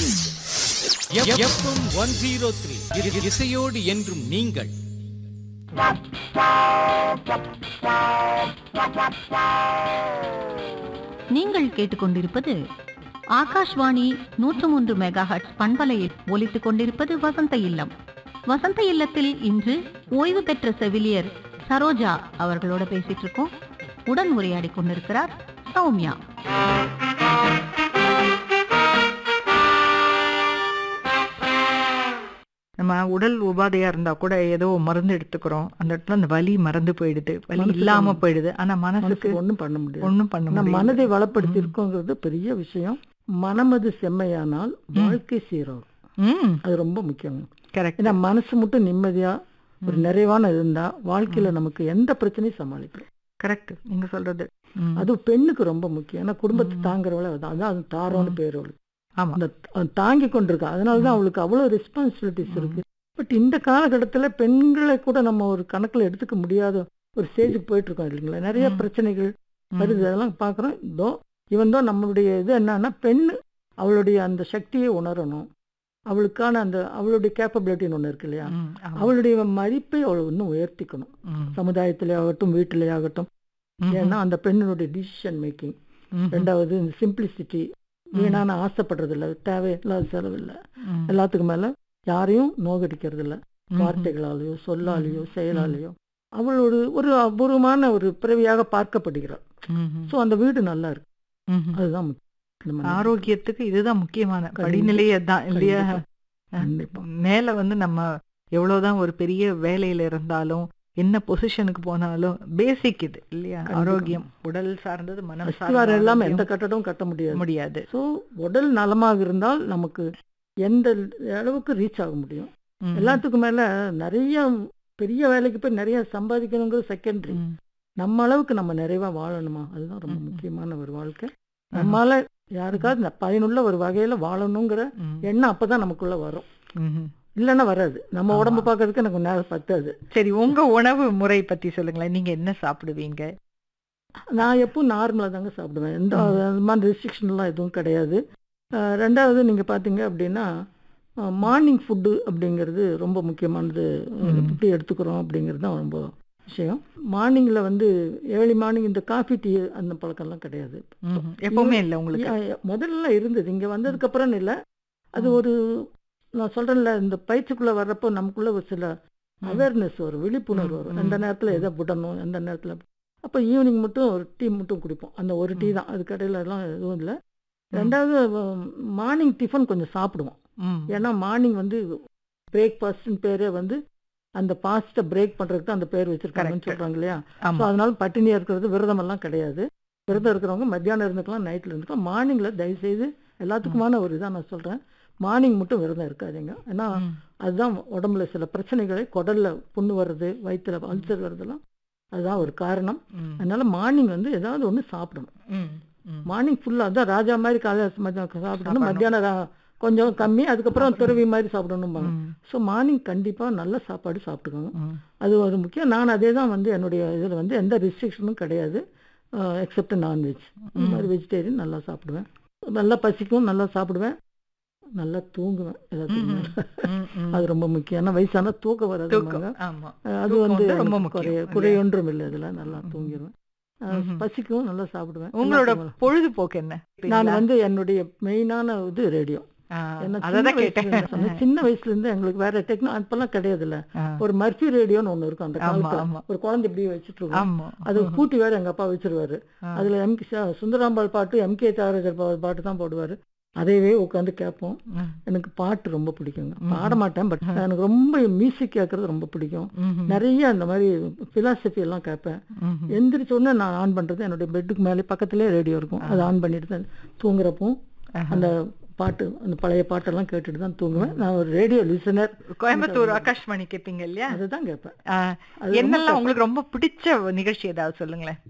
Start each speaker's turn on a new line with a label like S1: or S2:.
S1: FM one zero three இசையோடு என்றும் நீங்கள்
S2: நீங்கள் கேட்டுக்கொண்டிருப்பது ஆகாஷ்வாணி நூற்று மூன்று மெகா ஹட்ஸ் பண்பலையில் ஒலித்துக் கொண்டிருப்பது வசந்த இல்லம் வசந்த இல்லத்தில் இன்று ஓய்வு பெற்ற செவிலியர் சரோஜா அவர்களோட பேசிட்டு இருக்கோம் உடன் உரையாடி கொண்டிருக்கிறார் சௌமியா
S3: நம்ம உடல் உபாதையா இருந்தா கூட ஏதோ மருந்து எடுத்துக்கிறோம் அந்த இடத்துல அந்த வலி மறந்து போயிடுது வலி
S4: மனசுக்கு
S3: இல்லாம
S4: ஒண்ணும்
S3: போயிடுது ஆனா மனசுக்கு
S4: மனசுக்கு ஒண்ணும் பண்ண முடியாது
S3: ஒண்ணும் பண்ண
S4: நம்ம
S3: முடியல
S4: மனதை வளப்படுத்தி இருக்கோங்கிறது பெரிய விஷயம் மனமது செம்மையானால் வாழ்க்கை சீராகும்
S3: ம்
S4: அது ரொம்ப முக்கியம்
S3: கரெக்ட்
S4: ஏன்னா மனசு மட்டும் நிம்மதியா ஒரு நிறைவான இருந்தா வாழ்க்கையில நமக்கு எந்த பிரச்சனையும் சமாளிக்கலாம்
S3: கரெக்ட் நீங்க சொல்றது ம்.
S4: அது பெண்ணுக்கு ரொம்ப முக்கியம் ஏன்னா குடும்பத்தை
S3: ம்.
S4: தாங்குறவள அதான் அதான் அது தாரோன்னு பேர் அவளுக்கு
S3: ஆமா
S4: அந்த அது தாங்கி கொண்டிருக்கா அதனாலதான் அவளுக்கு அவ்வளவு ரெஸ்பான்சிபிலிட்டிஸ் இருக்கு பட் இந்த காலகட்டத்துல பெண்களை கூட நம்ம ஒரு கணக்குல எடுத்துக்க முடியாத ஒரு ஸ்டேஜுக்கு போயிட்டு இருக்கோம் இல்லைங்களா நிறைய
S3: ம்.
S4: பிரச்சனைகள்
S3: ம்.
S4: வருது அதெல்லாம் பார்க்குறோம் இதோ இவன் தான் நம்மளுடைய இது என்னன்னா பெண் அவளுடைய அந்த சக்தியை உணரணும் அவளுக்கான அந்த அவளுடைய கேப்பபிலிட்டின்னு ஒன்று இருக்கு இல்லையா
S3: ம், ஆமா.
S4: அவளுடைய மதிப்பை அவளை இன்னும் உயர்த்திக்கணும்
S3: ம்.
S4: சமுதாயத்திலே ஆகட்டும் வீட்டிலே ஆகட்டும்
S3: ம்.
S4: ஏன்னா அந்த பெண்ணினுடைய டிசிஷன் மேக்கிங்
S3: ம்.
S4: ரெண்டாவது இந்த சிம்பிளிசிட்டி வீணான ஆசைப்படுறது இல்லை தேவையில்லாத செலவு இல்லை
S3: ம்.
S4: எல்லாத்துக்கும் மேல யாரையும் நோகடிக்கிறது இல்லை
S3: ம்.
S4: வார்த்தைகளாலேயோ சொல்லாலேயோ செயலாலேயோ அவள் ஒரு ஒரு அபூர்வமான ஒரு பிறவியாக பார்க்கப்படுகிறாள்
S3: ம்.
S4: ஸோ அந்த வீடு நல்லா இருக்கு
S3: ம்.
S4: அதுதான் முக்கியம். நம்ம
S3: ஆரோக்கியத்துக்கு இதுதான் முக்கியமான
S4: கண்டிப்பா.
S3: படிநிலையே தான் இல்லையா
S4: கண்டிப்பா. கண்டிப்பா
S3: மேல வந்து நம்ம எவ்வளவுதான் ஒரு பெரிய வேலையில இருந்தாலும் என்ன பொசிஷனுக்கு போனாலும் பேசிக் இது இல்லையா
S4: கண்டிப்பா.
S3: ஆரோக்கியம் உடல் சார்ந்தது மனம்
S4: அஸ்திவாரம் இல்லாம
S3: சார்ந்தது
S4: எந்த கட்டடமும் கட்ட முடியாது
S3: முடியாது
S4: ஸோ உடல் நலமாக இருந்தால் நமக்கு எந்த அளவுக்கு ரீச் ஆக முடியும்
S3: ம்.
S4: எல்லாத்துக்கும் மேல நிறைய பெரிய வேலைக்கு போய் நிறைய சம்பாதிக்கணுங்கிறது செகண்டரி
S3: ம்.
S4: நம்ம அளவுக்கு நம்ம நிறைவா வாழணுமா அதுதான் ரொம்ப
S3: ம்.
S4: முக்கியமான ஒரு வாழ்க்கை நம்மால யாருக்காவது ந- பயனுள்ள ஒரு வகையில வாழணுங்கிற
S3: ம்.
S4: எண்ணம் அப்பதான் நமக்குள்ள வரும்
S3: ம்ஹும்.
S4: இல்லைன்னா வராது நம்ம
S3: ஆமா.
S4: உடம்பு பார்க்கறதுக்கு எனக்கு நேரம் பத்தாது
S3: சரி உங்க உணவு முறை பத்தி சொல்லுங்களேன் நீங்க என்ன சாப்பிடுவீங்க
S4: நான் எப்பவும் நார்மலாக தாங்க சாப்பிடுவேன் எந்த அது மாதிரி ரெஸ்ட்ரிக்ஷன்லாம் எதுவும் கிடையாது அஹ் ரெண்டாவது நீங்கள் பார்த்தீங்க அப்படின்னா மார்னிங் ஃபுட்டு அப்படிங்கிறது ரொம்ப முக்கியமானது
S3: ம்.
S4: எப்படி எடுத்துக்கிறோம் அப்படிங்கிறது தான் ரொம்ப விஷயம் மார்னிங்கில் வந்து ஏர்லி மார்னிங் இந்த காஃபி டீ அந்த பழக்கம்லாம் கிடையாது
S3: ம்ஹும். எப்பவுமே இல்ல உங்களுக்கு
S4: யா- யா- முதல்ல இருந்தது இங்கே வந்ததுக்கப்புறம் இல்லை அது
S3: ம்.
S4: ஒரு நான் சொல்கிறேன்ல இந்த பயிற்சிக்குள்ளே வர்றப்போ நமக்குள்ள ஒரு சில அவேர்னஸ் வரும் விழிப்புணர்வு
S3: ம்,
S4: வரும்
S3: ம்,
S4: எந்த நேரத்தில் எதை விடணும் எந்த நேரத்தில் அப்போ ஈவினிங் மட்டும் ஒரு டீ மட்டும் குடிப்போம் அந்த ஒரு டீ
S3: ம்.
S4: தான் அது கடையில எல்லாம் எதுவும் இல்லை ரெண்டாவது மார்னிங் டிஃபன் கொஞ்சம் சாப்பிடுவோம்
S3: ம்.
S4: ஏன்னா மார்னிங் வந்து பிரேக்ஃபாஸ்ட்னு பேரே வந்து அந்த பாஸ்ட்டை பிரேக் பண்ணுறதுக்கு தான் அந்த பேர் வச்சிருக்காங்கன்னு
S3: Correct.
S4: சொல்கிறாங்க இல்லையா ஸோ
S3: ஆமா
S4: அதனால பட்டினியாக இருக்கிறது விரதமெல்லாம் கிடையாது விரதம் இருக்கிறவங்க மத்தியானம் இருந்துக்கலாம் நைட்டில் இருந்துக்கலாம் மார்னிங்கில் தயவுசெய்து எல்லாத்துக்குமான ஒரு இதாக நான் சொல்கிறேன் மார்னிங் மட்டும் விரதம் இருக்காதீங்க ஏன்னா
S3: ம்.
S4: அதுதான் உடம்புல சில பிரச்சனைகளை குடல்ல புண்ணு வர்றது வயிற்றுல அல்சர் வர்றதெல்லாம் அதுதான் ஒரு காரணம்
S3: ம்.
S4: அதனால மார்னிங் வந்து ஏதாவது ஒன்று சாப்பிடணும்
S3: ம். ம்.
S4: மார்னிங் ஃபுல்லாக அதான் ராஜா மாதிரி காலை மத்தியானம் சாப்பிடணும்
S3: சாப்பிடணும்.
S4: மத்தியானம் ரா- கொஞ்சம் கம்மி அதுக்கப்புறம் துறவி மாதிரி சாப்பிடணும்பாங்க
S3: ம்.
S4: ஸோ மார்னிங் கண்டிப்பாக நல்ல சாப்பாடு சாப்பிட்டுக்கோங்க
S3: ம்.
S4: அது ஒரு முக்கியம் நான் அதே தான் வந்து என்னுடைய இதில் வந்து எந்த ரெஸ்ட்ரிக்ஷனும் கிடையாது எக்ஸப்ட் நான்வெஜ் இந்த மாதிரி வெஜிடேரியன் நல்லா சாப்பிடுவேன் நல்லா பசிக்கும் நல்லா சாப்பிடுவேன் நல்லா தூங்குவேன் எல்லாத்துக்கும் மேல.
S3: ம். ம்.
S4: அது ரொம்ப முக்கியம் ஏன்னா வயசான தூக்கம் வராது
S3: தூக்கம் ஆமா
S4: அது
S3: தூக்கம்
S4: வந்து
S3: வந்து ரொம்ப
S4: எனக்கு
S3: முக்கியம்
S4: குறைய
S3: இல்லையா?
S4: குறையொன்றும் இல்லை இதுல நல்லா
S3: ம்.
S4: தூங்கிடுவேன் அஹ்
S3: ம்ஹும்.
S4: பசிக்கும் நல்லா சாப்பிடுவேன்
S3: உங்களோட
S4: நல்லா
S3: பொழுதுபோக்கு என்ன
S4: நான் வந்து என்னுடைய மெயினான இது ரேடியோ
S3: ஆ,
S4: என்ன
S3: அததான்
S4: சின்ன வயசுல
S3: கேட்டேன்
S4: இருந்து சொன்னேன். சின்ன வயசுல இருந்து எங்களுக்கு வேற டெக்னோ அப்பெல்லாம் கிடையாது இல்ல
S3: ஆ,
S4: ஒரு மர்ஃபி ரேடியோன்னு ஒண்ணு இருக்கும் அந்த
S3: ஆமா,
S4: காலத்துல
S3: ஆமா.
S4: ஒரு குழந்தை இப்படி வச்சுட்டு இருக்கோம்
S3: ஆமா
S4: அது கூட்டி வேற எங்க அப்பா வச்சிருவாரு
S3: ஆ.
S4: அதுல எம் சுந்தராம்பாள் பாட்டு எம் கே தியாகராஜர் பா- பாட்டு தான் போடுவாரு அதையவே உட்காந்து கேட்போம்
S3: ம்.
S4: எனக்கு பாட்டு ரொம்ப பிடிக்குங்க
S3: ம்ஹும்.
S4: பாட மாட்டேன் பட் எனக்கு ரொம்ப மியூசிக் கேட்கறது ரொம்ப பிடிக்கும்
S3: ம்ஹும்.
S4: நிறைய அந்த மாதிரி பிலாசபி எல்லாம் கேட்பேன்
S3: ம்ஹும்.
S4: எந்திரிச்ச உடனே நான் ஆன் பண்றது என்னுடைய பெட்டுக்கு மேலே பக்கத்துலேயே ரேடியோ இருக்கும் அதை ஆன் பண்ணிட்டு தான் தூங்குறப்போ
S3: ஆஹா.
S4: அந்த பாட்டு அந்த பழைய பாட்டெல்லாம் கேட்டுட்டு தான் தூங்குவேன் நான் ஒரு ரேடியோ லிசனர்
S3: கோயம்புத்தூர் ஆகாஷ்வாணி கேட்பீங்க இல்லையா
S4: அதை தான் கேட்பேன்
S3: ஆ,
S4: அது ரொம்ப
S3: என்னெல்லாம் உங்களுக்கு ரொம்ப பிடிச்ச நிகழ்ச்சி ஏதாவது சொல்லுங்களேன்